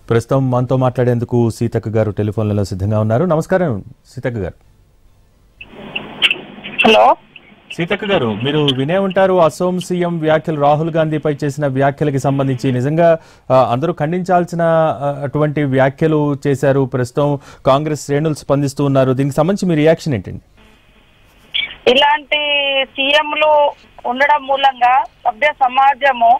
ప్రస్తుతం మనతో మాట్లాడేందుకు సీతక్క గారు టెలిఫోన్లలో సిద్ధంగా ఉన్నారు నమస్కారం సీతక్క గారు హలో సీతక్క గారు మీరు వినే ఉంటారు అసోం సీఎం వ్యాఖ్యలు రాహుల్ గాంధీపై చేసిన వ్యాఖ్యలకి సంబంధించి నిజంగా ఆ, అందరూ ఖండించాల్సిన ఆ, అటువంటి వ్యాఖ్యలు చేశారు ప్రస్తుతం కాంగ్రెస్ శ్రేణులు స్పందిస్తూ ఉన్నారు దీనికి సంబంధించి మీ రియాక్షన్ ఏంటండి ఇలాంటి సీఎంలు ఉండడం మూలంగా సభ్య సమాజము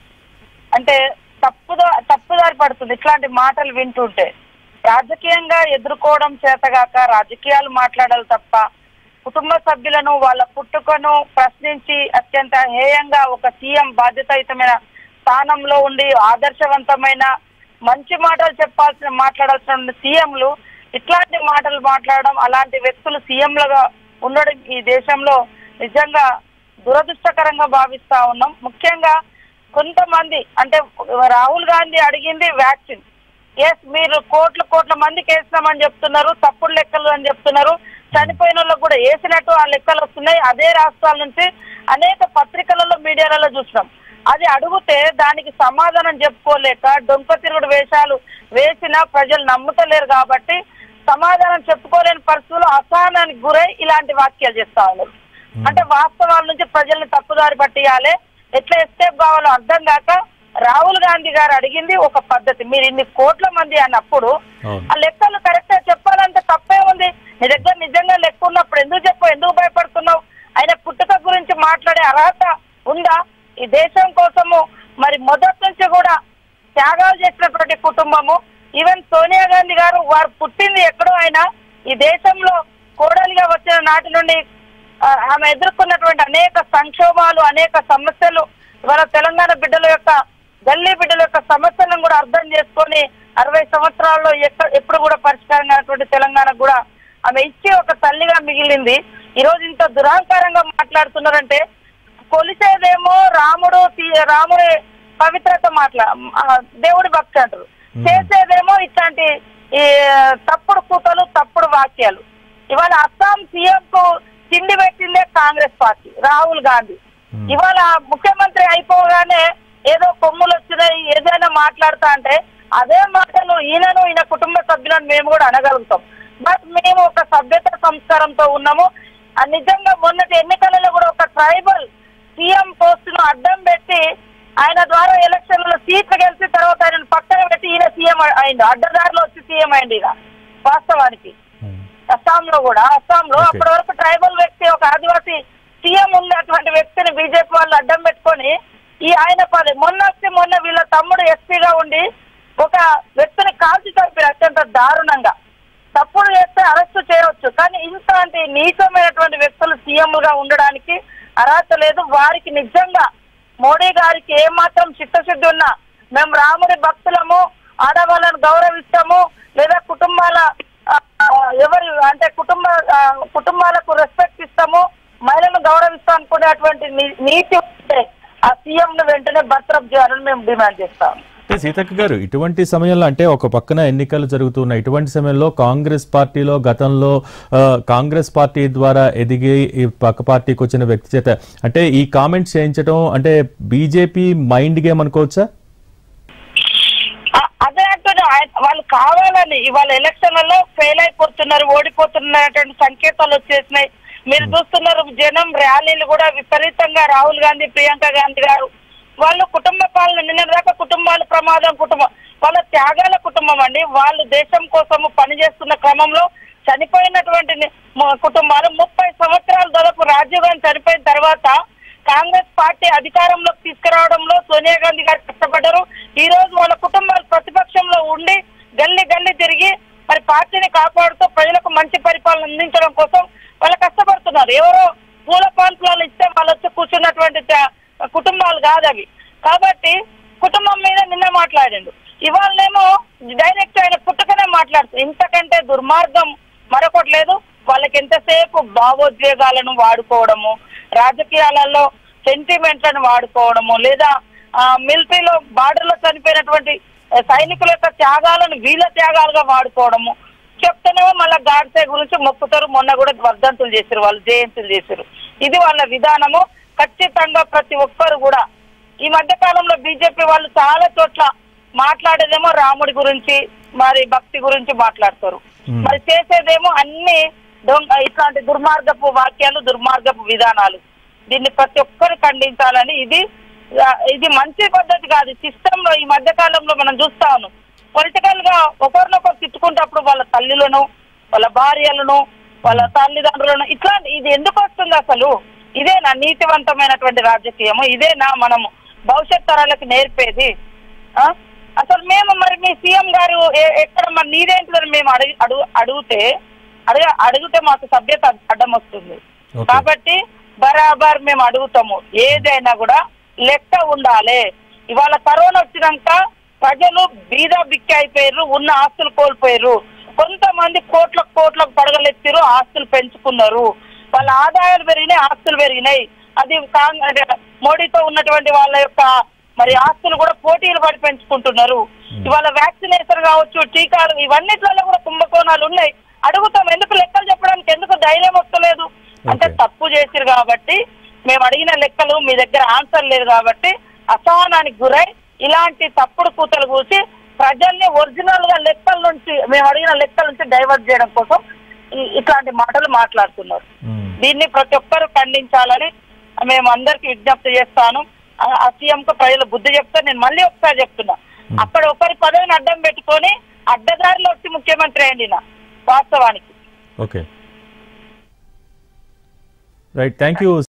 అంటే తప్పుదో తప్పుదారి పడుతుంది ఇట్లాంటి మాటలు వింటుంటే రాజకీయంగా ఎదుర్కోవడం చేతగాక రాజకీయాలు మాట్లాడాలి తప్ప కుటుంబ సభ్యులను వాళ్ళ పుట్టుకను ప్రశ్నించి అత్యంత హేయంగా ఒక సీఎం బాధ్యతాయుతమైన స్థానంలో ఉండి ఆదర్శవంతమైన మంచి మాటలు చెప్పాల్సిన మాట్లాడాల్సిన సీఎంలు ఇట్లాంటి మాటలు మాట్లాడడం అలాంటి వ్యక్తులు సీఎంలుగా ఉండడం ఈ దేశంలో నిజంగా దురదృష్టకరంగా భావిస్తా ఉన్నాం ముఖ్యంగా కొంతమంది అంటే రాహుల్ గాంధీ అడిగింది వ్యాక్సిన్ ఎస్ మీరు కోట్ల కోట్ల మందికి వేసినామని చెప్తున్నారు తప్పుడు లెక్కలు అని చెప్తున్నారు చనిపోయిన వాళ్ళకు కూడా వేసినట్టు ఆ లెక్కలు వస్తున్నాయి అదే రాష్ట్రాల నుంచి అనేక పత్రికలలో మీడియాలలో చూసినాం అది అడిగితే దానికి సమాధానం చెప్పుకోలేక డొంక తిరుగుడు వేషాలు వేసినా ప్రజలు నమ్ముతలేరు కాబట్టి సమాధానం చెప్పుకోలేని పరిస్థితుల్లో అసహనానికి గురై ఇలాంటి వాక్యాలు చేస్తా ఉన్నారు అంటే వాస్తవాల నుంచి ప్రజల్ని తప్పుదారి పట్టియాలి ఎట్లా ఎస్కేప్ కావాలో అర్థం కాక రాహుల్ గాంధీ గారు అడిగింది ఒక పద్ధతి మీరు ఇన్ని కోట్ల మంది అన్నప్పుడు అవును. ఆ లెక్కలు కరెక్ట్ గా చెప్పాలంటే తప్పే ఉంది నీ దగ్గర నిజంగా లెక్క ఉన్నప్పుడు ఎందుకు చెప్పు ఎందుకు భయపడుతున్నావు ఆయన పుట్టుక గురించి మాట్లాడే అర్హత ఉందా ఈ దేశం కోసము మరి మొదటి నుంచి కూడా త్యాగాలు చేసినటువంటి కుటుంబము ఈవెన్ సోనియా గాంధీ గారు వారు పుట్టింది ఎక్కడో అయినా ఈ దేశంలో కోడలిగా వచ్చిన నాటి నుండి ఆ, ఆమె ఎదుర్కొన్నటువంటి అనేక సంక్షోభాలు అనేక సమస్యలు ఇవాళ తెలంగాణ బిడ్డల యొక్క గల్లీ బిడ్డల యొక్క సమస్యలను కూడా అర్థం చేసుకొని అరవై సంవత్సరాల్లో ఎక్క ఎప్పుడు కూడా పరిష్కారం కానటువంటి తెలంగాణకు కూడా ఆమె ఇచ్చి ఒక తల్లిగా మిగిలింది ఈ రోజు ఇంత దురహంకారంగా మాట్లాడుతున్నారంటే కొలిసేదేమో రాముడు సీ- రాముడి పవిత్రత మాట్లా ఆ, దేవుడి భక్తి అంటారు చేసేదేమో ఇట్లాంటి ఈ తప్పుడు కూతలు తప్పుడు వాక్యాలు ఇవాళ అస్సాం సీఎం కు తిండి పెట్టిందే కాంగ్రెస్ పార్టీ రాహుల్ గాంధీ ఇవాళ ముఖ్యమంత్రి అయిపోగానే ఏదో కొమ్ములు వచ్చినాయి ఏదైనా మాట్లాడుతా అంటే అదే మాటలు ఈయనను ఈయన కుటుంబ సభ్యులను మేము కూడా అనగలుగుతాం బట్ మేము ఒక సభ్యత సంస్కారంతో ఉన్నాము ఆ నిజంగా మొన్నటి ఎన్నికలలో కూడా ఒక ట్రైబల్ సీఎం పోస్ట్ ను అడ్డం పెట్టి ఆయన ద్వారా ఎలక్షన్లలో సీట్లు గెలిచి తర్వాత ఆయన పక్కన పెట్టి ఈయన సీఎం అయింది అడ్డదారిలో వచ్చి సీఎం అయింది ఇక వాస్తవానికి అస్సాంలో కూడా అస్సాంలో Okay. అప్పటి వరకు ట్రైబల్ వ్యక్తి ఒక ఆదివాసీ సీఎం ఉన్నటువంటి వ్యక్తిని బీజేపీ వాళ్ళు అడ్డం పెట్టుకొని ఈ ఆయన పది మొన్న వచ్చి మొన్న వీళ్ళ తమ్ముడు ఎస్పీగా ఉండి ఒక వ్యక్తిని కాల్చి చంపారు అత్యంత దారుణంగా తప్పుడు చేస్తే అరెస్ట్ చేయవచ్చు కానీ ఇంతటి నీచమైనటువంటి వ్యక్తులు సీఎంలుగా ఉండడానికి అర్హత లేదు వారికి నిజంగా మోడీ గారికి ఏమాత్రం చిత్తశుద్ధి ఉన్నా మేము రాముడి భక్తులము ఆడవాళ్ళను గౌరవిస్తాము లేదా కుటుంబాల ఆ, ఆ, ఎవరి అంటే కుటుంబ ఆ, కుటుంబాలకు రెస్పెక్ట్ ఇస్తాము మహిళలను గౌరవిస్తాం అనుకునేటువంటి నీ- నీతి ఉంటే ఆ సీఎం ను వెంటనే బర్తరఫ్ చేయాలని మేము డిమాండ్ చేస్తాం అంటే సీతక్క గారు ఇటువంటి సమయంలో అంటే ఒక పక్కన ఎన్నికలు జరుగుతున్నాయి ఇటువంటి సమయంలో కాంగ్రెస్ పార్టీలో గతంలో ఆ, కాంగ్రెస్ పార్టీ ద్వారా ఎదిగి ఈ పక్క పార్టీకి వచ్చిన వ్యక్తి చేత అంటే ఈ కామెంట్స్ చేయించడం అంటే బీజేపీ మైండ్ గేమ్ అనుకోవచ్చా ఆ- అదే అంటున్నా ఆయన- వాళ్ళు కావాలని ఇవాళ ఎలక్షన్లలో ఫెయిల్ అయిపోతున్నారు ఓడిపోతున్నటువంటి సంకేతాలు వచ్చేసినాయి మీరు చూస్తున్నారు జనం ర్యాలీలు కూడా విపరీతంగా రాహుల్ గాంధీ ప్రియాంక గాంధీ గారు వాళ్ళు కుటుంబ పాలన నిన్న దాకా కుటుంబాల ప్రమాదం కుటుంబం వాళ్ళ త్యాగాల కుటుంబం అండి వాళ్ళు దేశం కోసము పనిచేస్తున్న క్రమంలో చనిపోయినటువంటి ని- మ- కుటుంబాలు ముప్పై సంవత్సరాలు దాదాపు రాజీవ్ గాంధీ చనిపోయిన తర్వాత కాంగ్రెస్ పార్టీ అధికారంలోకి తీసుకురావడంలో సోనియా గాంధీ గారు కష్టపడ్డారు ఈ రోజు వాళ్ళ కుటుంబాలు ప్రతిపక్షంలో ఉండి గల్లీ గల్లీ తిరిగి మరి పార్టీని కాపాడుతూ ప్రజలకు మంచి పరిపాలన అందించడం కోసం వాళ్ళు కష్టపడుతున్నారు ఎవరో పూల పాన్పులాలు ఇస్తే వాళ్ళు వచ్చి కూర్చున్నటువంటి త- కుటుంబాలు కాదు అవి కాబట్టి కుటుంబం మీద నిన్న మాట్లాడిండు ఇవాళేమో డైరెక్ట్ ఆయన పుట్టుకనే మాట్లాడుతుంది ఇంతకంటే దుర్మార్గం మరొకటి లేదు వాళ్ళకి ఎంతసేపు భావోద్వేగాలను వాడుకోవడము రాజకీయాలలో సెంటిమెంట్లను వాడుకోవడము లేదా మిలిటరీలో బార్డర్లో చనిపోయినటువంటి ఆ, సైనికుల యొక్క త్యాగాలను వీళ్ళ త్యాగాలుగా వాడుకోవడము చెప్తేనేమో మళ్ళీ గాడ్సే గురించి మొక్కుతారు మొన్న కూడా వర్ధంతులు చేశారు వాళ్ళు జయంతులు చేశారు ఇది వాళ్ళ విధానము ఖచ్చితంగా ప్రతి ఒక్కరు కూడా ఈ మధ్య కాలంలో బీజేపీ వాళ్ళు చాలా చోట్ల మాట్లాడేదేమో రాముడి గురించి మరి భక్తి గురించి మాట్లాడతారు Hmm. మరి చేసేదేమో అన్ని దొంగ ఇట్లాంటి దుర్మార్గపు వాక్యాలు దుర్మార్గపు విధానాలు దీన్ని ప్రతి ఒక్కరు ఖండించాలని ఇది ఆ, ఇది మంచి పద్ధతి కాదు సిస్టమ్ లో ఈ మధ్య కాలంలో మనం చూస్తా ఉన్నాం పొలిటికల్ గా ఒకరినొకరు తిట్టుకుంటప్పుడు వాళ్ళ తల్లులను వాళ్ళ భార్యలను వాళ్ళ తల్లిదండ్రులను ఇట్లాంటి ఇది ఎందుకు వస్తుంది అసలు ఇదేనా నీతివంతమైనటువంటి రాజకీయము ఇదేనా మనము భవిష్యత్ తరాలకు నేర్పేది ఆ? అసలు మేము మరి మీ సీఎం గారు ఎ- ఎక్కడ మరి నీదేంటిదని మేము అడిగి అడుగు అడిగితే అడగ అడిగితే మాకు సభ్యత అడ్డం వస్తుంది Okay. కాబట్టి బరాబర్ మేము అడుగుతాము ఏదైనా కూడా లెక్క ఉండాలి ఇవాళ కరోనా వచ్చినాక ప్రజలు బీద బిక్కి అయిపోయారు ఉన్న ఆస్తులు కోల్పోయారు కొంతమంది కోట్లకు కోట్లకు పడగలెత్తిరు ఆస్తులు పెంచుకున్నారు వాళ్ళ ఆదాయాలు పెరిగినాయి ఆస్తులు పెరిగినాయి అది కాంగ్- అంటే మోడీతో ఉన్నటువంటి వాళ్ళ యొక్క మరి ఆస్తులు కూడా పోటీలు పడి పెంచుకుంటున్నారు ఇవాళ వ్యాక్సినేషన్ కావచ్చు టీకాలు ఇవన్నిట్లలో కూడా కుంభకోణాలు ఉన్నాయి అడుగుతాం ఎందుకు లెక్కలు చెప్పడానికి ఎందుకు ధైర్యం వస్తలేదు అంటే Okay. తప్పు చేసిరు కాబట్టి మేము అడిగిన లెక్కలు మీ దగ్గర ఆన్సర్ లేదు కాబట్టి అసహనానికి గురై ఇలాంటి తప్పుడు కూతలు కూసి ప్రజల్ని ఒరిజినల్ గా లెక్కల నుంచి మేము అడిగిన లెక్కల నుంచి డైవర్ట్ చేయడం కోసం ఈ- ఇట్లాంటి మాటలు మాట్లాడుతున్నారు మ్మ్. దీన్ని ప్రతి ఒక్కరు ఖండించాలని మేము అందరికి విజ్ఞప్తి చేస్తాను ఆ- ఆ సీఎం కు ప్రజలు బుద్ధి చెప్తే నేను మళ్ళీ ఒకసారి చెప్తున్నా అక్కడ ఒకరి పదవిని అడ్డం పెట్టుకొని అడ్డదారిలో వచ్చి ముఖ్యమంత్రి అయ్యింది ఈయన, వాస్తవానికి ఓకే రైట్ థ్యాంక్ యూ